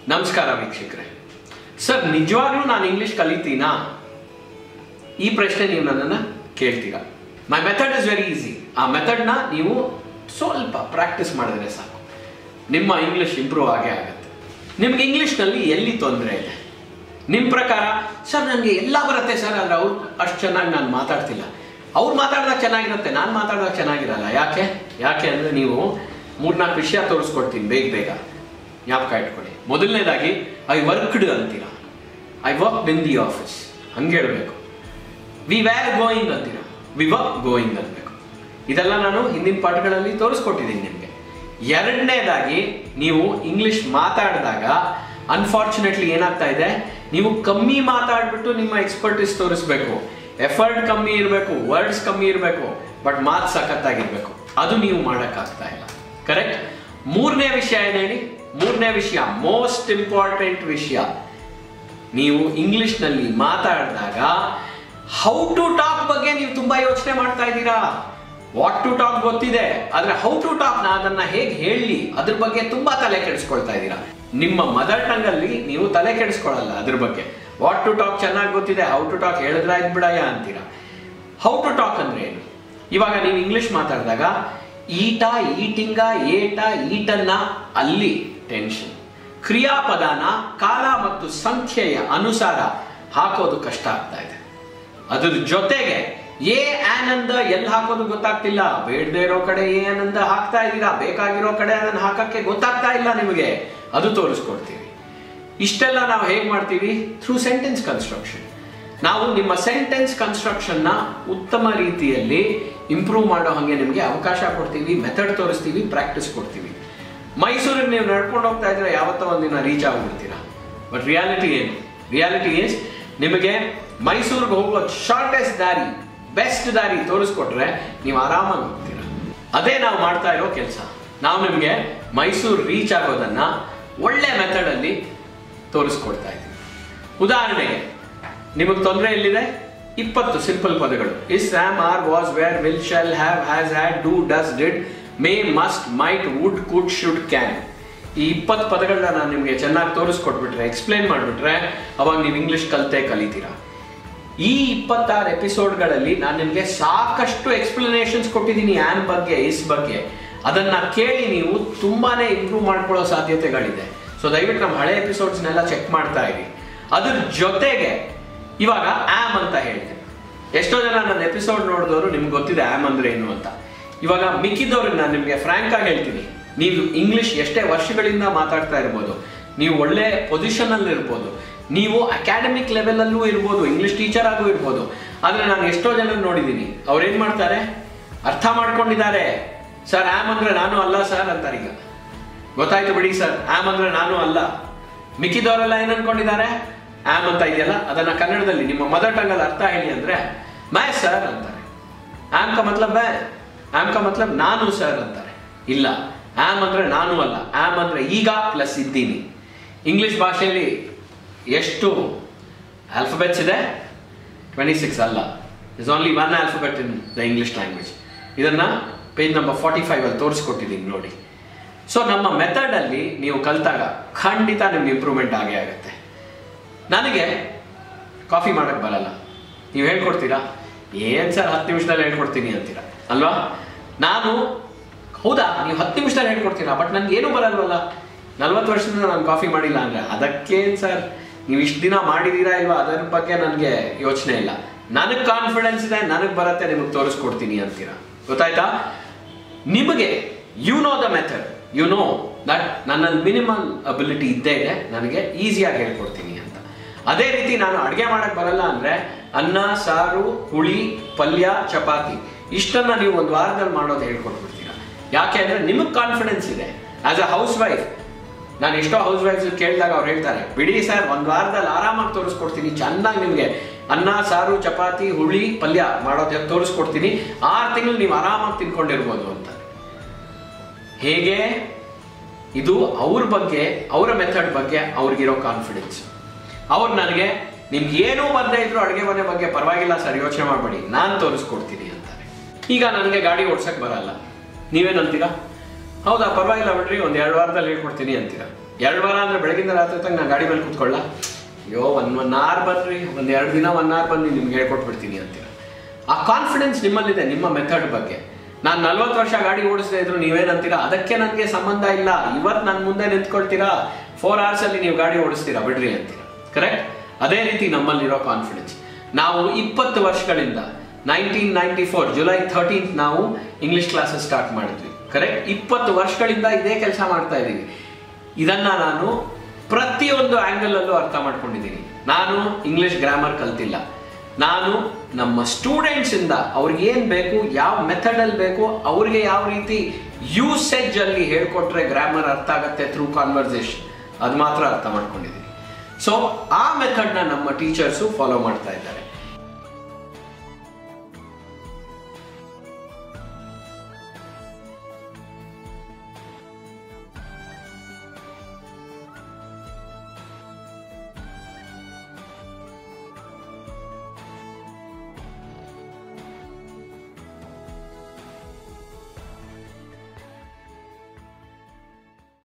ನಮಸ್ಕಾರ ವೀಕ್ಷಕರೇ ಸರ್ ನಿಜವಾಗ್ಲೂ ನಾನು ಇಂಗ್ಲಿಷ್ ಕಲಿತೀನಾ ಈ ಪ್ರಶ್ನೆ ನೀವು ನನ್ನನ್ನು ಕೇಳ್ತೀರಾ my method is very easy ಆ ಮೆಥಡ್ನ ನೀವು ಸ್ವಲ್ಪ ಪ್ರಾಕ್ಟೀಸ್ ಮಾಡಿದ್ರೆ ಸಾಕು ನಿಮ್ಮ ಇಂಗ್ಲಿಷ್ ಇಂಪ್ರೂವ್ ಆಗೇ ಆಗುತ್ತೆ ನಿಮ್ಗೆ ಇಂಗ್ಲಿಷ್ನಲ್ಲಿ ಎಲ್ಲಿ ತೊಂದರೆ ಇದೆ ನಿಮ್ಮ ಪ್ರಕಾರ ಸರ್ ನನಗೆ ಎಲ್ಲ ಬರುತ್ತೆ ಸರ್ ಆದರೆ ಅವ್ರು ಅಷ್ಟು ಚೆನ್ನಾಗಿ ನಾನು ಮಾತಾಡ್ತಿಲ್ಲ ಅವ್ರು ಮಾತಾಡಿದಾಗ ಚೆನ್ನಾಗಿರುತ್ತೆ ನಾನು ಮಾತಾಡಿದಾಗ ಚೆನ್ನಾಗಿರಲ್ಲ ಯಾಕೆ ಯಾಕೆ ಅಂದರೆ ನೀವು ಮೂರ್ನಾಲ್ಕು ವಿಷಯ ತೋರಿಸ್ಕೊಡ್ತೀನಿ ಬೇಗ ಬೇಗ ಜ್ಞಾಪಕ ಇಟ್ಕೊಳ್ಳಿ ಮೊದಲನೇದಾಗಿ ಐ ವರ್ಕ್ಡ್ ಅಂತೀರಾ I work in the office ಹಂಗೆ ಹೇಳಬೇಕು ವಿ ವ್ಯಾರ್ ಗೋಯಿಂಗ್ ಅಂತೀರಾ ವಿ ವರ್ಕ್ ಗೋಯಿಂಗ್ ಅನ್ಬೇಕು ಇದೆಲ್ಲ ನಾನು ಹಿಂದಿನ ಪಾಠಗಳಲ್ಲಿ ತೋರಿಸ್ಕೊಟ್ಟಿದ್ದೀನಿ ನಿಮಗೆ ಎರಡನೇದಾಗಿ ನೀವು ಇಂಗ್ಲಿಷ್ ಮಾತಾಡಿದಾಗ ಅನ್ಫಾರ್ಚುನೇಟ್ಲಿ ಏನಾಗ್ತಾ ಇದೆ ನೀವು ಕಮ್ಮಿ ಮಾತಾಡ್ಬಿಟ್ಟು ನಿಮ್ಮ ಎಕ್ಸ್ಪರ್ಟಿಸ್ ತೋರಿಸ್ಬೇಕು ಎಫರ್ಟ್ ಕಮ್ಮಿ ಇರಬೇಕು ವರ್ಡ್ಸ್ ಕಮ್ಮಿ ಇರಬೇಕು ಬಟ್ ಮಾತು ಸಖತ್ತಾಗಿರ್ಬೇಕು ಅದು ನೀವು ಮಾಡೋಕ್ಕಾಗ್ತಾ ಇಲ್ಲ ಕರೆಕ್ಟ್ ಮೂರನೇ ವಿಷಯ ಏನು ಹೇಳಿ ಮೂರನೇ ವಿಷಯ ಮೋಸ್ಟ್ ಇಂಪಾರ್ಟೆಂಟ್ ವಿಷಯ ನೀವು ಇಂಗ್ಲಿಷ್ನಲ್ಲಿ ಮಾತಾಡಿದಾಗ ಹೌ ಟು ಟಾಕ್ ಬಗ್ಗೆ ನೀವು ತುಂಬಾ ಯೋಚನೆ ಮಾಡ್ತಾ ಇದ್ದೀರಾ ವಾಟ್ ಟು ಟಾಕ್ ಗೊತ್ತಿದೆ ಆದ್ರೆ ಹೌ ಟು ಟಾಕ್ ನಾ ಅದನ್ನ ಹೇಗೆ ಹೇಳಿ ಅದ್ರ ಬಗ್ಗೆ ತುಂಬಾ ತಲೆ ಕೆಡಿಸ್ಕೊಳ್ತಾ ಇದ್ದೀರಾ ನಿಮ್ಮ ಮದರ್ ಟಂಗ್ ಅಲ್ಲಿ ನೀವು ತಲೆ ಕೆಡಿಸ್ಕೊಳ್ಳಲ್ಲ ಅದ್ರ ಬಗ್ಗೆ ವಾಟ್ ಟು ಟಾಕ್ ಚೆನ್ನಾಗಿ ಗೊತ್ತಿದೆ ಹೌ ಟು ಟಾಕ್ ಹೇಳಿದ್ರ ಬಿಡಯ್ಯ ಅಂತೀರಾ ಹೌ ಟು ಟಾಕ್ ಅಂದ್ರೆ ಏನು ಇವಾಗ ನೀವು ಇಂಗ್ಲಿಷ್ ಮಾತಾಡಿದಾಗ ಈಟ ಈಟಿಂಗ ಏಟ ಈಟನ್ನ ಅಲ್ಲಿ ಟೆನ್ಷನ್ ಕ್ರಿಯಾಪದನ ಕಾಲ ಮತ್ತು ಸಂಖ್ಯೆಯ ಅನುಸಾರ ಹಾಕೋದು ಕಷ್ಟ ಆಗ್ತಾ ಇದೆ ಅದ್ರ ಜೊತೆಗೆ ಏ ಆನಂದ ಎಲ್ಲಿ ಹಾಕೋದು ಗೊತ್ತಾಗ್ತಿಲ್ಲ ಬೇಡದೇ ಇರೋ ಕಡೆ ಏ ಆನಂದ ಹಾಕ್ತಾ ಇದ್ದೀರಾ ಬೇಕಾಗಿರೋ ಕಡೆ ಅದನ್ನ ಹಾಕಕ್ಕೆ ಗೊತ್ತಾಗ್ತಾ ಇಲ್ಲ ನಿಮಗೆ ಅದು ತೋರಿಸ್ಕೊಡ್ತೀವಿ ಇಷ್ಟೆಲ್ಲ ನಾವು ಹೇಗೆ ಮಾಡ್ತೀವಿ ಥ್ರೂ ಸೆಂಟೆನ್ಸ್ ಕನ್ಸ್ಟ್ರಕ್ಷನ್ ನಾವು ನಿಮ್ಮ ಸೆಂಟೆನ್ಸ್ ಕನ್ಸ್ಟ್ರಕ್ಷನ್ನ ಉತ್ತಮ ರೀತಿಯಲ್ಲಿ ಇಂಪ್ರೂವ್ ಮಾಡೋ ಹಾಗೆ ನಿಮಗೆ ಅವಕಾಶ ಕೊಡ್ತೀವಿ ಮೆಥಡ್ ತೋರಿಸ್ತೀವಿ ಪ್ರಾಕ್ಟೀಸ್ ಕೊಡ್ತೀವಿ ಮೈಸೂರಿಗೆ ನೀವು ನಡ್ಕೊಂಡು ಹೋಗ್ತಾ ಇದ್ರೆ ಯಾವತ್ತೋ ಒಂದಿನ ರೀಚ್ ಆಗ್ಬಿಡ್ತೀರಾ ಬಟ್ ರಿಯಾಲಿಟಿ ಏನು ರಿಯಾಲಿಟಿ ಈಸ್ ನಿಮಗೆ ಮೈಸೂರಿಗೆ ಹೋಗೋ ಶಾರ್ಟೆಸ್ಟ್ ದಾರಿ ಬೆಸ್ಟ್ ದಾರಿ ತೋರಿಸ್ಕೊಟ್ರೆ ನೀವು ಆರಾಮಾಗಿ ಹೋಗ್ತೀರಾ ಅದೇ ನಾವು ಮಾಡ್ತಾ ಇರೋ ಕೆಲಸ ನಾವು ನಿಮಗೆ ಮೈಸೂರು ರೀಚ್ ಆಗೋದನ್ನ ಒಳ್ಳೆ ಮೆಥಡಲ್ಲಿ ತೋರಿಸ್ಕೊಡ್ತಾ ಇದ್ದೀವಿ ಉದಾಹರಣೆಗೆ ನಿಮಗೆ ತೊಂದರೆ ಎಲ್ಲಿದೆ ಇಪ್ಪತ್ತು ಸಿಂಪಲ್ ಪದಗಳು is am are was were will shall have has had do does did may must might would could should can ಈ ಇಪ್ಪತ್ತು ಪದಗಳನ್ನ ನಾನು ನಿಮಗೆ ಚೆನ್ನಾಗಿ ತೋರಿಸ್ಕೊಟ್ಬಿಟ್ರೆ ಎಕ್ಸ್ಪ್ಲೇನ್ ಮಾಡಿಬಿಟ್ರೆ ಅವಾಗ ನೀವು ಇಂಗ್ಲಿಷ್ ಕಲಿತೆ ಕಲಿತೀರಾ ಈ ಇಪ್ಪತ್ತಾರು ಎಪಿಸೋಡ್ಗಳಲ್ಲಿ ನಾನು ನಿಮಗೆ ಸಾಕಷ್ಟು ಎಕ್ಸ್ಪ್ಲನೇಷನ್ಸ್ ಕೊಟ್ಟಿದ್ದೀನಿ ಆ್ಯನ್ ಬಗ್ಗೆ ಇಸ್ ಬಗ್ಗೆ ಅದನ್ನ ಕೇಳಿ ನೀವು ತುಂಬಾನೇ ಇಂಪ್ರೂವ್ ಮಾಡ್ಕೊಳ್ಳೋ ಸಾಧ್ಯತೆಗಳಿದೆ ಸೊ ದಯವಿಟ್ಟು ನಮ್ಮ ಹಳೆ ಎಪಿಸೋಡ್ಸ್ನೆಲ್ಲ ಚೆಕ್ ಮಾಡ್ತಾ ಇರಿ ಅದ್ರ ಜೊತೆಗೆ ಇವಾಗ ಆಮ್ ಅಂತ ಹೇಳ್ತೇನೆ ಎಷ್ಟೋ ಜನ ನನ್ನ ಎಪಿಸೋಡ್ ನೋಡಿದವರು ನಿಮ್ಗೆ ಗೊತ್ತಿದೆ ಆಮ್ ಅಂದ್ರೆ ಏನು ಅಂತ ಇವಾಗ ಮಿಕ್ಕಿದವ್ರಿಗೆ ನಾನು ನಿಮಗೆ ಫ್ರಾಂಕ್ ಆಗಿ ಹೇಳ್ತೀನಿ ನೀವು ಇಂಗ್ಲಿಷ್ ಎಷ್ಟೇ ವರ್ಷಗಳಿಂದ ಮಾತಾಡ್ತಾ ಇರ್ಬೋದು ನೀವು ಒಳ್ಳೆ ಪೊಸಿಷನ್ ಅಲ್ಲಿ ಇರ್ಬೋದು ನೀವು ಅಕಾಡೆಮಿಕ್ ಲೆವೆಲ್ ಅಲ್ಲೂ ಇರ್ಬೋದು ಇಂಗ್ಲಿಷ್ ಟೀಚರ್ ಆಗೂ ಇರ್ಬೋದು ಆದ್ರೆ ನಾನು ಎಷ್ಟೋ ಜನ ನೋಡಿದ್ದೀನಿ ಅವ್ರು ಏನ್ ಮಾಡ್ತಾರೆ ಅರ್ಥ ಮಾಡ್ಕೊಂಡಿದ್ದಾರೆ ಸರ್ ಆಮ್ ಅಂದ್ರೆ ನಾನು ಅಲ್ಲ ಸರ್ ಅಂತಾರೆ ಈಗ ಗೊತ್ತಾಯ್ತು ಬಿಡಿ ಸರ್ ಆಮ್ ಅಂದ್ರೆ ನಾನು ಅಲ್ಲ ಮಿಕ್ಕಿದವರೆಲ್ಲ ಏನ್ ಅನ್ಕೊಂಡಿದ್ದಾರೆ ಆಮ್ ಅಂತ ಇದೆಯಲ್ಲ ಅದನ್ನ ಕನ್ನಡದಲ್ಲಿ ನಿಮ್ಮ ಮದರ್ ಟಂಗ್ ಅಲ್ಲಿ ಅರ್ಥ ಹೇಳಿ ಅಂದ್ರೆ ಮೈ ಸರ್ ಅಂತಾರೆ ಆಮ್ ಕ ಮತ್ಲಬ್ ಮೈ ಆಮ್ ಕ ಮತ್ಲಬ್ ನಾನು ಸರ್ ಅಂತಾರೆ ಇಲ್ಲ ಆಮ್ ಅಂದ್ರೆ ನಾನು ಅಲ್ಲ ಆಮ್ ಅಂದ್ರೆ ಈಗ ಪ್ಲಸ್ ಇದ್ದೀನಿ ಇಂಗ್ಲಿಷ್ ಭಾಷೆಯಲ್ಲಿ ಎಷ್ಟು ಆಲ್ಫಬೆಟ್ಸ್ ಇದೆ ಟ್ವೆಂಟಿ ಸಿಕ್ಸ್ ಅಲ್ಲ is only one alphabet in the English language ಇದನ್ನ ಪೇಜ್ ನಂಬರ್ ಫಾರ್ಟಿ ಫೈವ್ ಅಲ್ಲಿ ತೋರಿಸ್ಕೊಟ್ಟಿದ್ದೀನಿ ನೋಡಿ ಸೊ ನಮ್ಮ ಮೆಥಡಲ್ಲಿ ನೀವು ಕಲಿತಾಗ ಖಂಡಿತ ನಿಮ್ಗೆ ಇಂಪ್ರೂವ್ಮೆಂಟ್ ಆಗೇ ಆಗುತ್ತೆ ನನಗೆ ಕಾಫಿ ಮಾಡಕ್ ಬರಲ್ಲ ನೀವು ಹೇಳ್ಕೊಡ್ತೀರಾ ಏನ್ ಸರ್ ಹತ್ತು ನಿಮಿಷದಲ್ಲಿ ಹೇಳ್ಕೊಡ್ತೀನಿ ಅಂತೀರಾ ಅಲ್ವಾ ನಾನು ಹೌದಾ ನೀವು ಹತ್ತು ನಿಮಿಷದಲ್ಲಿ ಹೇಳ್ಕೊಡ್ತೀರಾ ಬಟ್ ನನ್ಗೆ ಏನೂ ಬರಲ್ವಲ್ಲ ನಲ್ವತ್ತು ವರ್ಷದಿಂದ ನಾನು ಕಾಫಿ ಮಾಡಿಲ್ಲ ಅಂದ್ರೆ ಅದಕ್ಕೇನು ಸರ್ ನೀವು ಇಷ್ಟು ದಿನ ಮಾಡಿದೀರಾ ಇಲ್ವಾ ಅದರ ಬಗ್ಗೆ ನನಗೆ ಯೋಚನೆ ಇಲ್ಲ ನನಗೆ ಕಾನ್ಫಿಡೆನ್ಸ್ ಇದೆ ನನಗೆ ಬರುತ್ತೆ ನಿಮಗೆ ತೋರಿಸ್ಕೊಡ್ತೀನಿ ಅಂತೀರಾ ಗೊತ್ತಾಯ್ತಾ ನಿಮಗೆ you know the method you know that ನನ್ನಲ್ಲಿ ಮಿನಿಮಮ್ ಅಬಿಲಿಟಿ ಇದ್ದೇ ಇದೆ ನನಗೆ ಈಸಿಯಾಗಿ ಹೇಳ್ಕೊಡ್ತೀನಿ ಅಂತ ಅದೇ ರೀತಿ ನಾನು ಅಡುಗೆ ಮಾಡಕ್ ಬರಲ್ಲ ಅಂದ್ರೆ ಅನ್ನ ಸಾರು ಹುಳಿ ಪಲ್ಯ ಚಪಾತಿ ಇಷ್ಟನ್ನ ನೀವು ಒಂದು ವಾರದಲ್ಲಿ ಮಾಡೋದು ಹೇಳ್ಕೊಟ್ಬಿಡ್ತೀರಾ ಯಾಕೆ ಅಂದ್ರೆ ನಿಮಗೆ ಕಾನ್ಫಿಡೆನ್ಸ್ ಇದೆ ಆಸ್ ಅ ಹೌಸ್ ವೈಫ್ ನಾನು ಎಷ್ಟೋ ಹೌಸ್ ವೈಫ್ಸ್ ಕೇಳಿದಾಗ ಅವ್ರು ಹೇಳ್ತಾರೆ ಬಿಡಿ ಸರ್ ಒಂದು ವಾರದಲ್ಲಿ ಆರಾಮಾಗಿ ತೋರಿಸ್ಕೊಡ್ತೀನಿ ಚೆನ್ನಾಗಿ ನಿಮಗೆ ಅನ್ನ ಸಾರು ಚಪಾತಿ ಹುಳಿ ಪಲ್ಯ ಮಾಡೋದು ತೋರಿಸ್ಕೊಡ್ತೀನಿ ಆರು ತಿಂಗಳು ನೀವು ಆರಾಮಾಗಿ ತಿನ್ಕೊಂಡಿರ್ಬೋದು ಅಂತ ಹೇಗೆ ಇದು ಅವ್ರ ಬಗ್ಗೆ ಅವರ ಮೆಥಡ್ ಬಗ್ಗೆ ಅವ್ರಿಗಿರೋ ಕಾನ್ಫಿಡೆನ್ಸ್ ಅವ್ರು ನನಗೆ ನಿಮ್ಗೆ ಏನೂ ಬಂದೇ ಇದ್ರು ಅಡುಗೆ ಮನೆ ಬಗ್ಗೆ ಪರವಾಗಿಲ್ಲ ಸರ್ ಯೋಚನೆ ಮಾಡಬೇಡಿ ನಾನು ತೋರಿಸ್ಕೊಡ್ತೀನಿ ಅಂತಾರೆ ಈಗ ನನಗೆ ಗಾಡಿ ಓಡ್ಸಕ್ ಬರಲ್ಲ ನೀವೇನಂತೀರಾ ಹೌದಾ ಪರವಾಗಿಲ್ಲ ಬಿಡ್ರಿ ಒಂದು ಎರಡು ವಾರದಲ್ಲಿ ಹೇಳ್ಕೊಡ್ತೀನಿ ಅಂತೀರಾ ಎರಡು ವಾರ ಅಂದ್ರೆ ಬೆಳಗಿಂದ ರಾತ್ರಿ ತನಕ ನಾನು ಗಾಡಿ ಮೇಲೆ ಕೂತ್ಕೊಳ್ಳ ಅಯ್ಯೋ ಒನ್ ಒನ್ ಅವರ್ ಬನ್ರಿ ಒಂದು ಎರಡು ದಿನ ಒನ್ ಅವರ್ ಬಂದು ನಿಮ್ಗೆ ಹೇಳ್ಕೊಟ್ಬಿಡ್ತೀನಿ ಅಂತೀರ ಆ ಕಾನ್ಫಿಡೆನ್ಸ್ ನಿಮ್ಮಲ್ಲಿದೆ ನಿಮ್ಮ ಮೆಥಡ್ ಬಗ್ಗೆ ನಾನು ನಲ್ವತ್ತು ವರ್ಷ ಗಾಡಿ ಓಡಿಸದೇ ಇದ್ರು ನೀವೇನಂತೀರಾ ಅದಕ್ಕೆ ನನಗೆ ಸಂಬಂಧ ಇಲ್ಲ ಇವತ್ತು ನನ್ನ ಮುಂದೆ ನಿಂತ್ಕೊಳ್ತೀರಾ ಫೋರ್ ಅವರ್ಸ್ ಅಲ್ಲಿ ನೀವು ಗಾಡಿ ಓಡಿಸ್ತೀರಾ ಬಿಡ್ರಿ ಅಂತೀರಾ ಕರೆಕ್ಟ್ ಅದೇ ರೀತಿ ನಮ್ಮಲ್ಲಿರೋ ಕಾನ್ಫಿಡೆನ್ಸ್ ನಾವು ಇಪ್ಪತ್ತು ವರ್ಷಗಳಿಂದ nineteen ninety four July thirteenth ನಾವು ಇಂಗ್ಲಿಷ್ ಕ್ಲಾಸಸ್ ಸ್ಟಾರ್ಟ್ ಮಾಡಿದ್ವಿ ಕರೆಕ್ಟ್ ಇಪ್ಪತ್ತು ವರ್ಷಗಳಿಂದ ಇದೇ ಕೆಲಸ ಮಾಡ್ತಾ ಇದ್ದೀವಿ ಇದನ್ನ ನಾನು ಪ್ರತಿಯೊಂದು ಆಂಗಲ್ ಅಲ್ಲೂ ಅರ್ಥ ಮಾಡ್ಕೊಂಡಿದ್ದೀನಿ ನಾನು ಇಂಗ್ಲಿಷ್ ಗ್ರಾಮರ್ ಕಲ್ತಿಲ್ಲ ನಾನು ನಮ್ಮ ಸ್ಟೂಡೆಂಟ್ಸ್ ಇಂದ ಅವ್ರಿಗೆ ಏನ್ ಬೇಕು ಯಾವ ಮೆಥಡ್ ಅಲ್ಲಿ ಬೇಕು ಅವ್ರಿಗೆ ಯಾವ ರೀತಿ ಯೂಸೇಜ್ ಅಲ್ಲಿ ಹೇಳ್ಕೊಟ್ರೆ ಗ್ರಾಮರ್ ಅರ್ಥ ಆಗತ್ತೆ ಥ್ರೂ ಕಾನ್ವರ್ಸೇಷನ್ ಅದು ಮಾತ್ರ ಅರ್ಥ ಮಾಡ್ಕೊಂಡಿದ್ದೀನಿ ಸೊ ಆ ಮೆಥಡ್ನ ನಮ್ಮ ಟೀಚರ್ಸು ಫಾಲೋ ಮಾಡ್ತಾ ಇದ್ದಾರೆ